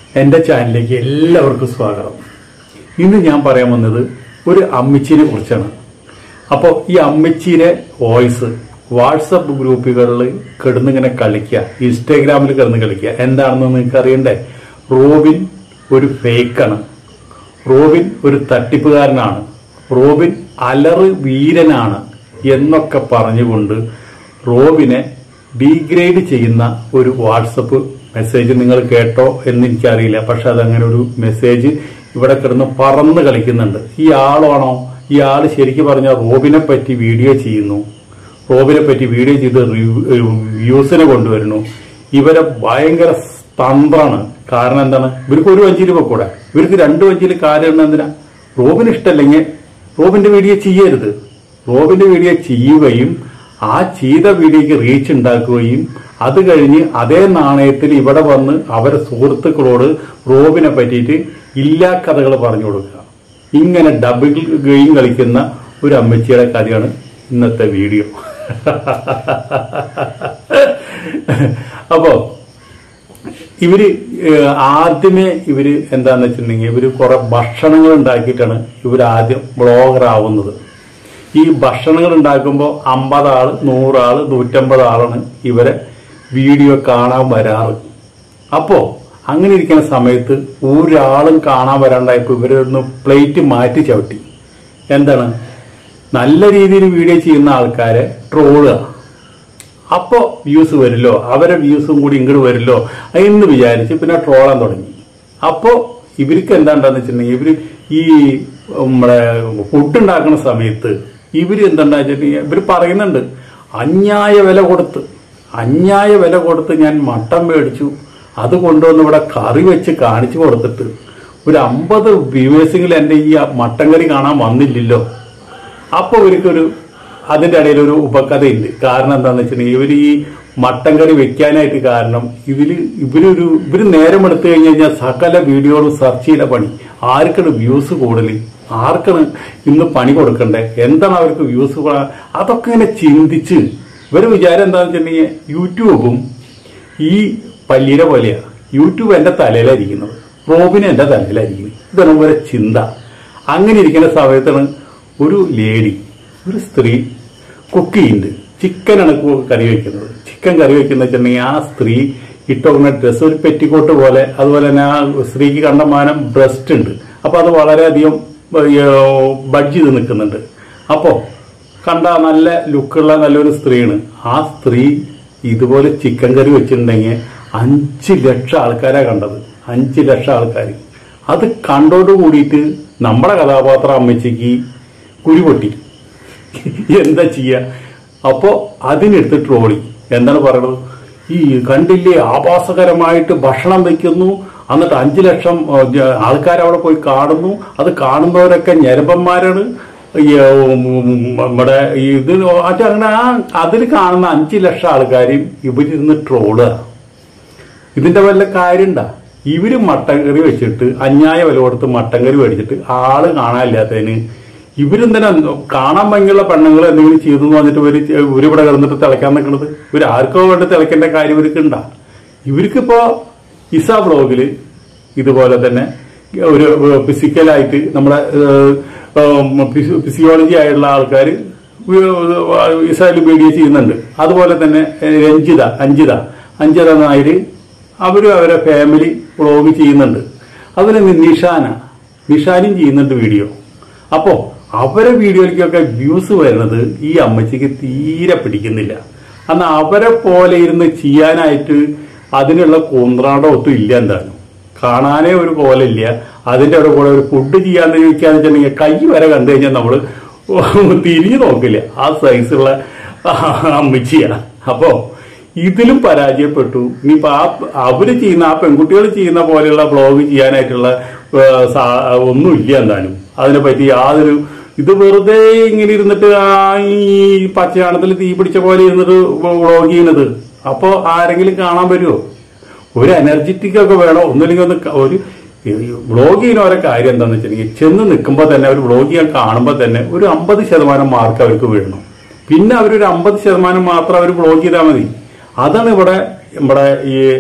എൻ്റെ ചാനലിലേക്ക് എല്ലാവർക്കും സ്വാഗതം ഇന്ന് ഞാൻ പറയാൻ വന്നത് ഒരു അമ്മച്ചിനെ കുറിച്ചാണ് അപ്പോൾ ഈ അമ്മച്ചിയുടെ വോയിസ് വാട്സപ്പ് ഗ്രൂപ്പുകളിൽ കിടന്നിങ്ങനെ കളിക്കുക ഇൻസ്റ്റാഗ്രാമിൽ കിടന്ന് കളിക്കുക എന്താണെന്ന് നിങ്ങൾക്ക് അറിയണ്ടേ റോബിൻ ഒരു ഫേക്കാണ് റോബിൻ ഒരു തട്ടിപ്പുകാരനാണ് റോബിൻ അലറ് വീരനാണ് എന്നൊക്കെ പറഞ്ഞുകൊണ്ട് റോബിനെ ഡീഗ്രേഡ് ചെയ്യുന്ന ഒരു വാട്സപ്പ് മെസ്സേജ് നിങ്ങൾ കേട്ടോ എന്ന് എനിക്കറിയില്ല പക്ഷെ അതങ്ങനെ ഒരു മെസ്സേജ് ഇവിടെ കിടന്ന് പറന്ന് കളിക്കുന്നുണ്ട് ഈ ആളാണോ ഈ ആള് ശരിക്കും പറഞ്ഞാൽ റോബിനെ പറ്റി വീഡിയോ ചെയ്യുന്നു റോബിനെ പറ്റി വീഡിയോ ചെയ്ത് വ്യൂസിനെ കൊണ്ടുവരുന്നു ഇവരെ ഭയങ്കര തന്ത്രാണ് കാരണം എന്താണ് ഇവർക്ക് ഒരു വഞ്ചിയിൽ പോക്കൂടെ ഇവർക്ക് രണ്ട് വഞ്ചിയിൽ കാര്യം എന്തിനാ റോബിന് ഇഷ്ടമല്ലെങ്കിൽ റോബിന്റെ വീഡിയോ ചെയ്യരുത് റോബിന്റെ വീഡിയോ ചെയ്യുകയും ആ ചെയ്ത വീഡിയോക്ക് റീച്ച് ഉണ്ടാക്കുകയും അത് കഴിഞ്ഞ് അതേ നാണയത്തിൽ ഇവിടെ വന്ന് അവരെ സുഹൃത്തുക്കളോട് റോബിനെ പറ്റിയിട്ട് ഇല്ലാ കഥകൾ പറഞ്ഞു കൊടുക്കുക ഇങ്ങനെ ഡബിൾ ഗെയിം കളിക്കുന്ന ഒരു അമ്മച്ചിയുടെ കഥയാണ് ഇന്നത്തെ വീഡിയോ അപ്പോ ഇവര് ഏഹ്, ആദ്യമേ ഇവര് എന്താന്ന് വെച്ചിട്ടുണ്ടെങ്കിൽ ഇവര് കുറെ ഭക്ഷണങ്ങൾ ഉണ്ടാക്കിയിട്ടാണ് ഇവർ ആദ്യം ബ്ലോഗർ ആവുന്നത് ഈ ഭക്ഷണങ്ങൾ ഉണ്ടാക്കുമ്പോൾ അമ്പത് ആള് നൂറാള് നൂറ്റമ്പത് ആളാണ് ഇവരെ വീഡിയോ കാണാൻ വരാറ് അപ്പോ അങ്ങനെ ഇരിക്കുന്ന സമയത്ത് ഒരാളും കാണാൻ വരാണ്ടായപ്പോ ഇവരൊന്ന് പ്ലേറ്റ് മാറ്റി ചവിട്ടി എന്താണ് നല്ല രീതിയിൽ വീഡിയോ ചെയ്യുന്ന ആൾക്കാരെ ട്രോളുക അപ്പോ വ്യൂസ് വരില്ലോ അവരെ വ്യൂസും കൂടി ഇങ്ങോട്ട് വരില്ലോ എന്ന് വിചാരിച്ച് പിന്നെ ട്രോളാൻ തുടങ്ങി അപ്പോ ഇവർക്ക് എന്താണ്ടെന്ന് വെച്ചിട്ടുണ്ടെങ്കിൽ ഇവര് ഈ നമ്മുടെ ഫുഡ് ഉണ്ടാക്കുന്ന സമയത്ത് ഇവര് എന്താണ്ടാ വെച്ചിട്ടുണ്ടെങ്കിൽ ഇവര് പറയുന്നുണ്ട് അന്യായ വില കൊടുത്ത് അന്യായ വില കൊടുത്ത് ഞാൻ മട്ടൻ മേടിച്ചു അത് കൊണ്ടുവന്ന് ഇവിടെ കറി വെച്ച് കാണിച്ചു കൊടുത്തിട്ട് ഒരു അമ്പത് വ്യൂവേഴ്സെങ്കിലും എന്റെ ഈ മട്ടൻ കറി കാണാൻ വന്നില്ലല്ലോ അപ്പൊ ഇവർക്കൊരു അതിന്റെ ഇടയിൽ ഒരു ഉപകഥയുണ്ട് കാരണം എന്താന്ന് വെച്ചിട്ടുണ്ടെങ്കിൽ ഇവർ ഈ മട്ടൻ കറി വെക്കാനായിട്ട് കാരണം ഇവര് ഇവരൊരു ഇവര് നേരം എടുത്തു കഴിഞ്ഞ് കഴിഞ്ഞാൽ സകല വീഡിയോകളും സെർച്ച് ചെയ്ത പണി ആർക്കാണ് വ്യൂസ് കൂടുതൽ ആർക്കാണ് ഇന്ന് പണി കൊടുക്കണ്ടേ എന്താണ് അവർക്ക് വ്യൂസ് അതൊക്കെ ഇങ്ങനെ ചിന്തിച്ച് ഇവര് വിചാരം എന്താണെന്ന് വെച്ചിട്ടുണ്ടെങ്കിൽ യൂട്യൂബും ഈ പല്ലിയുടെ പോലെയാണ് യൂട്യൂബ് എന്റെ തലയിലായിരിക്കുന്നത് റോബിന് എന്റെ തലയിലായിരിക്കുന്നത് ഇതാണ് ഇവരെ ചിന്ത അങ്ങനെ ഇരിക്കുന്ന സമയത്താണ് ഒരു ലേഡി ഒരു സ്ത്രീ കുക്ക് ചെയ്യുന്നുണ്ട് ചിക്കനാണ് കു- കറി വെക്കുന്നത് ചിക്കൻ കറി വെക്കുന്ന വെച്ചിട്ടുണ്ടെങ്കിൽ ആ സ്ത്രീ ഇട്ടോക്കുന്ന ഡ്രസ്സ് ഒരു പെറ്റിക്കോട്ട് പോലെ അതുപോലെ തന്നെ ആ സ്ത്രീക്ക് കണ്ടമാനം ബ്രസ്റ്റ് ഉണ്ട് അപ്പൊ അത് വളരെയധികം ബഡ്ജ് ചെയ്ത് നിൽക്കുന്നുണ്ട് അപ്പോ കണ്ട നല്ല ലുക്കുള്ള നല്ലൊരു സ്ത്രീയാണ് ആ സ്ത്രീ ഇതുപോലെ ചിക്കൻ കറി വെച്ചിട്ടുണ്ടെങ്കിൽ അഞ്ച് ലക്ഷം ആൾക്കാരാ കണ്ടത് അഞ്ച് ലക്ഷം ആൾക്കാർ അത് കണ്ടോട് കൂടിയിട്ട് നമ്മുടെ കഥാപാത്രം അമ്മച്ചിക്ക് കുരു പൊട്ടി എന്താ ചെയ്യ അപ്പോ അതിനെടുത്ത് ട്രോളി എന്താണ് പറയുന്നത് ഈ കണ്ടില്ലേ ആഭാസകരമായിട്ട് ഭക്ഷണം വെക്കുന്നു എന്നിട്ട് അഞ്ചു ലക്ഷം ആൾക്കാർ അവിടെ പോയി കാണുന്നു അത് കാണുന്നവരൊക്കെ ഞരമ്പന്മാരാണ് ഈ, ഉം, നമ്മുടെ ഈ ഇത് മറ്റേ അങ്ങനെ ആ അതിൽ കാണുന്ന അഞ്ചു ലക്ഷം ആൾക്കാരെയും ഇവരിരുന്ന് ട്രോളുക ഇതിന്റെ വല്ല കാര്യണ്ട ഇവര് മട്ടൻ കറി വെച്ചിട്ട് അന്യായ വില കൊടുത്ത് മട്ടൻ കറി മേടിച്ചിട്ട് ആള് കാണാനില്ലാത്തതിന് ഇവരെന്തിനാ കാണാൻ ഭംഗിയുള്ള പെണ്ണുങ്ങൾ എന്തെങ്കിലും ചെയ്തു എന്ന് പറഞ്ഞിട്ട് ഇവര് ചെ- ഇവരിവിടെ കിടന്നിട്ട് തിളയ്ക്കാൻ നിൽക്കുന്നത് ഇവർ ആർക്കോ വേണ്ടി തിളയ്ക്കേണ്ട കാര്യം ഇവർക്ക് ഉണ്ടാ ഇവർക്കിപ്പോ ഇസ ബ്ലോഗില് ഇതുപോലെ തന്നെ ഒരു ഫിസിക്കലായിട്ട് നമ്മുടെ ഫിസിയോളജി ആയിട്ടുള്ള ആൾക്കാർ ഇസ്രായേൽ വീഡിയോ ചെയ്യുന്നുണ്ട് അതുപോലെ തന്നെ രഞ്ജിത അഞ്ജിത അഞ്ജിത നായര് അവരും അവരെ ഫാമിലി വ്ളോഗ് ചെയ്യുന്നുണ്ട് അതുപോലെ തന്നെ നിഷാന നിഷാനും ചെയ്യുന്നുണ്ട് വീഡിയോ അപ്പോ അവരെ വീഡിയോയിലേക്കൊക്കെ വ്യൂസ് വരുന്നത് ഈ അമ്മച്ചിക്ക് തീരെ പിടിക്കുന്നില്ല അന്ന് അവരെ പോലെ ഇരുന്ന് ചെയ്യാനായിട്ട് അതിനുള്ള കൂന്ത്രാടം ഒത്തും ഇല്ല എന്തായാലും കാണാനേ ഒരു കോലമില്ല അതിന്റെ അവിടെ കൂടെ ഒരു ഫുഡ് ചെയ്യാന്ന് ചോദിക്കാന്ന് വെച്ചിട്ടുണ്ടെങ്കിൽ കൈ വരെ കണ്ടു കഴിഞ്ഞാൽ നമ്മള് തിരിഞ്ഞു നോക്കില്ല ആ സൈസുള്ള അമ്മച്ചിയാണ് അപ്പോ ഇതിലും പരാജയപ്പെട്ടു ഇനിയിപ്പോ ആ അവര് ചെയ്യുന്ന ആ പെൺകുട്ടികൾ ചെയ്യുന്ന പോലെയുള്ള ബ്ലോഗ് ചെയ്യാനായിട്ടുള്ള ഏ, സാ- ഒന്നുമില്ല എന്തായാലും അതിനെപ്പറ്റി യാതൊരു ഇത് വെറുതെ ഇങ്ങനെ ഇരുന്നിട്ട് ആ ഈ പച്ചയാണത്തിൽ തീ പിടിച്ച പോലെ ഇരുന്നിട്ട് വ്ളോഗ് ചെയ്യുന്നത് അപ്പോ ആരെങ്കിലും കാണാൻ വരുമോ ഒരു എനർജറ്റിക് ഒക്കെ വേണോ ഒന്നുമില്ലെങ്കിൽ ഒന്ന് ക- ഒരു വ്ളോഗ് ചെയ്യുന്ന ഓരോ കാര്യം എന്താന്ന് വെച്ചിട്ടുണ്ടെങ്കിൽ ചെന്ന് നിൽക്കുമ്പോൾ തന്നെ ഒരു വ്ളോഗ് ചെയ്യാൻ കാണുമ്പോൾ തന്നെ ഒരു അമ്പത് ശതമാനം മാർക്ക് അവർക്ക് വീഴണം പിന്നെ അവരൊരു അമ്പത് ശതമാനം മാത്രം അവർ വ്ളോഗ് ചെയ്താൽ മതി അതാണ് ഇവിടെ നമ്മുടെ ഈ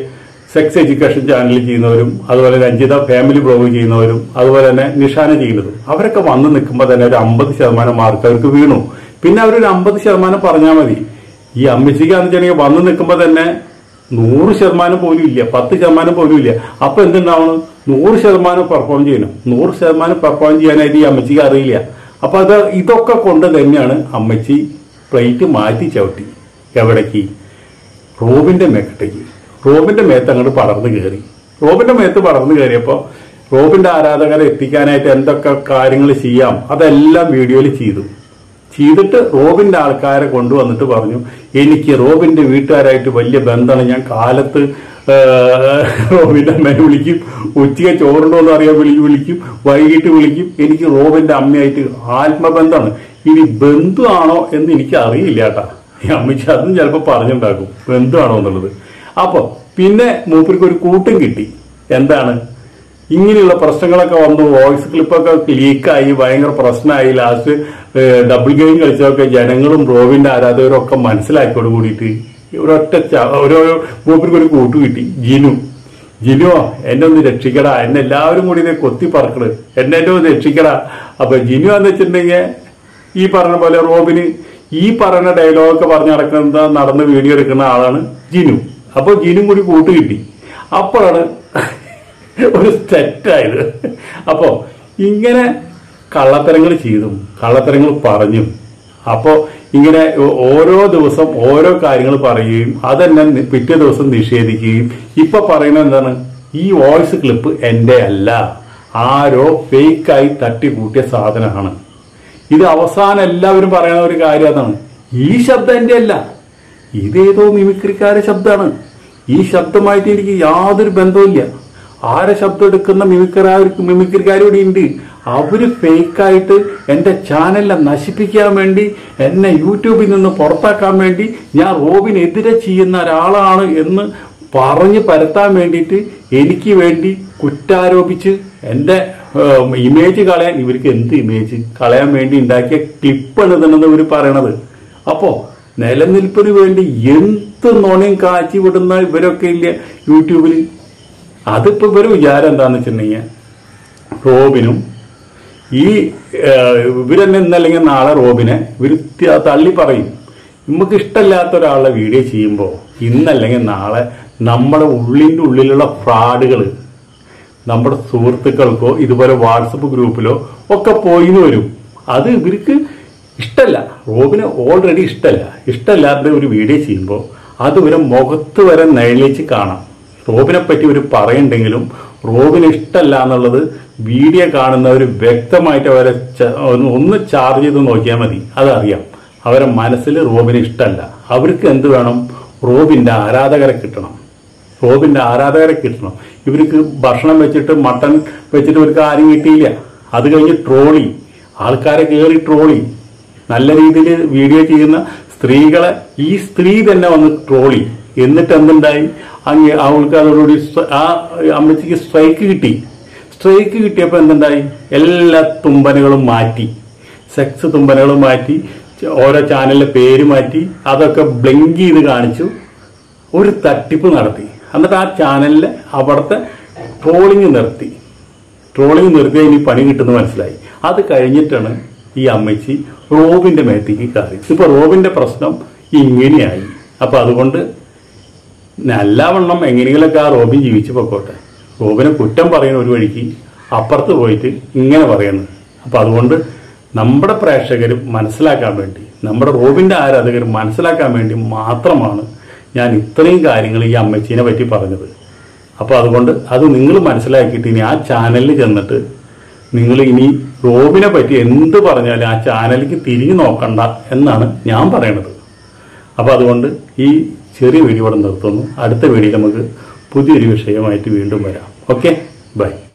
സെക്സ് എഡ്യൂക്കേഷൻ ചാനൽ ചെയ്യുന്നവരും അതുപോലെ രഞ്ജിത ഫാമിലി ബ്ലോഗ് ചെയ്യുന്നവരും അതുപോലെ തന്നെ നിഷാന ചെയ്യുന്നതും അവരൊക്കെ വന്ന് നിൽക്കുമ്പോൾ തന്നെ ഒരു അമ്പത് ശതമാനം മാർക്ക് അവർക്ക് വീണു പിന്നെ അവരൊരു അമ്പത് ശതമാനം പറഞ്ഞാൽ മതി ഈ അമ്മച്ചിക്കാന്ന് വെച്ചിട്ടുണ്ടെങ്കിൽ വന്ന് നിൽക്കുമ്പോൾ തന്നെ നൂറ് ശതമാനം പോലും ഇല്ല പത്ത് ശതമാനം പോലും ഇല്ല അപ്പൊ എന്തുണ്ടാവണം നൂറ് ശതമാനം പെർഫോം ചെയ്യണം നൂറ് ശതമാനം പെർഫോം ചെയ്യാനായിട്ട് ഈ അമ്മച്ചിക്ക് അറിയില്ല അപ്പൊ അത് ഇതൊക്കെ കൊണ്ട് തന്നെയാണ് അമ്മച്ചി പ്ലേറ്റ് മാറ്റി ചവിട്ടി എവിടേക്ക് റോബിന്റെ മേക്കട്ടേക്ക് റോബിന്റെ മേത്ത് അങ്ങോട്ട് പടർന്നു കയറി റോബിന്റെ മേത്ത് പടർന്നു കയറിയപ്പോ റോബിന്റെ ആരാധകരെ എത്തിക്കാനായിട്ട് എന്തൊക്കെ കാര്യങ്ങൾ ചെയ്യാം അതെല്ലാം വീഡിയോയിൽ ചെയ്തു ചെയ്തിട്ട് റോബിന്റെ ആൾക്കാരെ കൊണ്ടുവന്നിട്ട് പറഞ്ഞു എനിക്ക് റോബിന്റെ വീട്ടുകാരായിട്ട് വലിയ ബന്ധമാണ് ഞാൻ കാലത്ത് ആ, റോബിന്റെ അമ്മേനെ വിളിക്കും ഉച്ചയ്ക്ക് ചോറുണ്ടോ എന്ന് അറിയാൻ വിളി വിളിക്കും വൈകിട്ട് വിളിക്കും എനിക്ക് റോബിന്റെ അമ്മയായിട്ട് ആത്മബന്ധമാണ് ഇനി ബന്ധുവാണോ എന്ന് എനിക്ക് അറിയില്ല കേട്ടാ ഈ അമ്മച്ചി അതും ചിലപ്പോൾ പറഞ്ഞുണ്ടാക്കും ബന്ധുവാണോ എന്നുള്ളത് അപ്പൊ പിന്നെ മൂപ്പർക്ക് ഒരു കൂട്ടും കിട്ടി എന്താണ് ഇങ്ങനെയുള്ള പ്രശ്നങ്ങളൊക്കെ വന്നു വോയിസ് ക്ലിപ്പൊക്കെ ലീക്കായി ഭയങ്കര പ്രശ്നമായി ലാസ്റ്റ് ഡബിൾ ഗെയിം കളിച്ചതൊക്കെ ജനങ്ങളും റോബിന്റെ ആരാധകരും ഒക്കെ മനസ്സിലാക്കിയോട് കൂടിയിട്ട് ഒരൊറ്റ ച- ഓരോ മൂപ്പർക്ക് ഒരു കൂട്ട് കിട്ടി ജിനു ജിനുവോ എന്നെ ഒന്ന് രക്ഷിക്കടാ എന്നെ എല്ലാവരും കൂടി ഇതേ കൊത്തി പറക്കണ് എന്നെ എന്നെ ഒന്ന് രക്ഷിക്കടാ അപ്പൊ ജിനു എന്ന് വെച്ചിട്ടുണ്ടെങ്കിൽ ഈ പറഞ്ഞ പോലെ റോബിന് ഈ പറയുന്ന ഡയലോഗൊക്കെ പറഞ്ഞു നടക്കുന്ന നടന്ന് വീഡിയോ എടുക്കുന്ന ആളാണ് ജിനു അപ്പൊ ജിനും കൂടി കൂട്ട് കിട്ടി അപ്പോഴാണ് ഒരു തെറ്റായത് അപ്പോ ഇങ്ങനെ കള്ളത്തരങ്ങൾ ചെയ്തും കള്ളത്തരങ്ങൾ പറഞ്ഞും അപ്പോ ഇങ്ങനെ ഓ- ഓരോ ദിവസം ഓരോ കാര്യങ്ങൾ പറയുകയും അതെന്നെ നി- പിറ്റേ ദിവസം നിഷേധിക്കുകയും ഇപ്പൊ പറയുന്നത് എന്താണ് ഈ വോയിസ് ക്ലിപ്പ് എന്റെ അല്ല ആരോ ഫേക്കായി തട്ടിക്കൂട്ടിയ സാധനമാണ് ഇത് അവസാനം എല്ലാവരും പറയുന്ന ഒരു കാര്യം അതാണ് ഈ ശബ്ദം എന്റെ അല്ല ഇതേതോ മിമിക്രിക്കാരുടെ ശബ്ദമാണ് ഈ ശബ്ദമായിട്ട് എനിക്ക് യാതൊരു ബന്ധവുമില്ല ആരെ ശബ്ദം എടുക്കുന്ന മിമിക്രാർ മിമിക്രിക്കാരോട് ഉണ്ട് അവര് ഫേക്കായിട്ട് എന്റെ ചാനലിനെ നശിപ്പിക്കാൻ വേണ്ടി എന്നെ യൂട്യൂബിൽ നിന്ന് പുറത്താക്കാൻ വേണ്ടി ഞാൻ റോബിനെതിരെ ചെയ്യുന്ന ഒരാളാണ് എന്ന് പറഞ്ഞ് പരത്താൻ വേണ്ടിയിട്ട് എനിക്ക് വേണ്ടി കുറ്റാരോപിച്ച് എന്റെ ഏഹ്, ഇമേജ് കളയാൻ ഇവർക്ക് എന്ത് ഇമേജ് കളയാൻ വേണ്ടി ഉണ്ടാക്കിയ ക്ലിപ്പാണ് ഇതെന്ന് ഇവർ പറയണത് അപ്പോ നിലനിൽപ്പിന് വേണ്ടി എന്ത് നുണയും കാച്ചി വിടുന്ന ഇവരൊക്കെ ഇല്ല യൂട്യൂബിൽ അതിപ്പോ ഇവര് വിചാരം എന്താന്ന് വെച്ചിട്ടുണ്ടെങ്കിൽ റോബിനും ഈ ഏഹ്, ഇവരെന്നെ ഇന്നല്ലെങ്കിൽ നാളെ റോബിനെ ഇവർ ത- തള്ളി പറയും നമുക്ക് ഇഷ്ടമില്ലാത്ത ഒരാളുടെ വീഡിയോ ചെയ്യുമ്പോൾ ഇന്നല്ലെങ്കിൽ നാളെ നമ്മുടെ ഉള്ളിൻ്റെ ഉള്ളിലുള്ള ഫ്രോഡുകൾ നമ്മുടെ സുഹൃത്തുക്കൾക്കോ ഇതുപോലെ വാട്സപ്പ് ഗ്രൂപ്പിലോ ഒക്കെ പോയിന്ന് വരും അത് ഇവർക്ക് ഇഷ്ടമല്ല റോബിന് ഓൾറെഡി ഇഷ്ടമല്ല ഇഷ്ടമല്ലാത്ത ഒരു വീഡിയോ ചെയ്യുമ്പോൾ അത് ഇവരെ മുഖത്ത് വരെ നിഴലിച്ച് കാണാം റോബിനെ പറ്റി ഒരു പറയുണ്ടെങ്കിലും റോബിന് ഇഷ്ടമല്ല എന്നുള്ളത് വീഡിയോ കാണുന്നവർ വ്യക്തമായിട്ട് അവരെ ച- ഒന്ന് ഒന്ന് ചാർജ് ചെയ്ത് നോക്കിയാൽ മതി അതറിയാം അവരെ മനസ്സിൽ റോബിന് ഇഷ്ടമല്ല അവർക്ക് എന്ത് വേണം റോബിന്റെ ആരാധകരെ കിട്ടണം റോബിന്റെ ആരാധകരെ കിട്ടണം ഇവർക്ക് ഭക്ഷണം വെച്ചിട്ട് മട്ടൺ വെച്ചിട്ട് ഇവർക്ക് ആരും കിട്ടിയില്ല അത് കഴിഞ്ഞ് ട്രോളി ആൾക്കാരെ കയറി ട്രോളി നല്ല രീതിയിൽ വീഡിയോ ചെയ്യുന്ന സ്ത്രീകളെ ഈ സ്ത്രീ തന്നെ വന്ന് ട്രോളി എന്നിട്ട് എന്തുണ്ടായി അങ്ങ് അവൾക്ക് അതോടുകൂടി സ്ട്ര- ആ അമ്മച്ചിക്ക് സ്ട്രൈക്ക് കിട്ടി സ്ട്രൈക്ക് കിട്ടിയപ്പോൾ എന്തുണ്ടായി എല്ലാ തുമ്പനുകളും മാറ്റി സെക്സ് തുമ്പനുകളും മാറ്റി ച- ഓരോ ചാനലിലെ പേര് മാറ്റി അതൊക്കെ ബ്ലിങ്ക് ചെയ്ത് കാണിച്ചു ഒരു തട്ടിപ്പ് നടത്തി എന്നിട്ട് ആ ചാനലിൽ അവിടുത്തെ ട്രോളിങ് നിർത്തി ട്രോളിങ് നിർത്തിയാൽ ഇനി പണി കിട്ടുമെന്ന് മനസ്സിലായി അത് കഴിഞ്ഞിട്ടാണ് ഈ അമ്മച്ചി റോബിന്റെ മേത്തേക്ക് കയറി ഇപ്പൊ റോബിന്റെ പ്രശ്നം ഇങ്ങനെയായി അപ്പൊ അതുകൊണ്ട് നല്ലവണ്ണം എങ്ങനെയെങ്കിലൊക്കെ ആ റോബിൻ ജീവിച്ചു പൊക്കോട്ടെ റോബിനെ കുറ്റം പറയുന്ന ഒരു വഴിക്ക് അപ്പുറത്ത് പോയിട്ട് ഇങ്ങനെ പറയുന്നു അപ്പൊ അതുകൊണ്ട് നമ്മുടെ പ്രേക്ഷകർ മനസ്സിലാക്കാൻ വേണ്ടി നമ്മുടെ റോബിന്റെ ആരാധകർ മനസ്സിലാക്കാൻ വേണ്ടി മാത്രമാണ് ഞാൻ ഇത്രയും കാര്യങ്ങൾ ഈ അമ്മച്ചീനെ പറ്റി പറഞ്ഞത് അപ്പൊ അതുകൊണ്ട് അത് നിങ്ങൾ മനസ്സിലാക്കിയിട്ട് ഇനി ആ ചാനലിൽ ചെന്നിട്ട് നിങ്ങൾ ഇനി റോബിനെ പറ്റി എന്ത് പറഞ്ഞാലും ആ ചാനലിലേക്ക് തിരിഞ്ഞു നോക്കണ്ട എന്നാണ് ഞാൻ പറയണത് അപ്പൊ അതുകൊണ്ട് ഈ ചെറിയ വീഡിയോ ഇവിടെ നിർത്തുന്നു അടുത്ത വീഡിയോ നമുക്ക് പുതിയൊരു വിഷയമായിട്ട് വീണ്ടും വരാം ഓക്കെ ബൈ